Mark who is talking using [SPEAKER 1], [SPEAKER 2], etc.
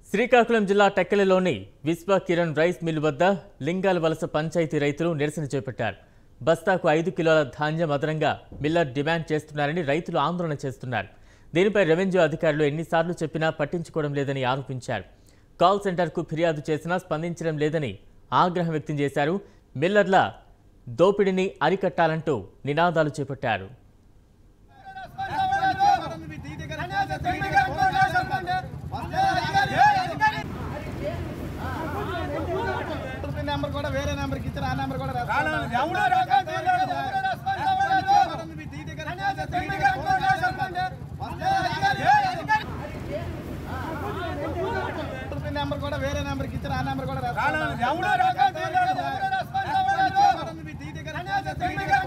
[SPEAKER 1] శ్రీకాకుళం జిల్లా టెక్కలిలోని విశ్వ Kiran rice mill వద్ద లింగాల వలస పంచాయతీ రైతులు నిరసన చేపట్టారు బస్తాకు ఐదు కిలోల ధాన్యం అదనంగా మిల్లర్ డిమాండ్ చేస్తున్నారని రైతులు ఆందోళన చేస్తున్నారు దీనిపై రెవెన్యూ అధికారులు ఎన్నిసార్లు చెప్పినా పట్టించుకోవడం లేదని ఆరోపించారు కాల్ సెంటర్కు ఫిర్యాదు చేసినా స్పందించడం లేదని ఆగ్రహం వ్యక్తం చేశారు మిల్లర్ల దోపిడీని అరికట్టాలంటూ నినాదాలు చేపట్టారు
[SPEAKER 2] నెంబర్ కూడా వేరే నెంబర్కి ఇచ్చారు ఆ నెంబర్ కూడా నెంబర్ కూడా వేరే నెంబర్కి ఇచ్చారు ఆ నెంబర్ కూడా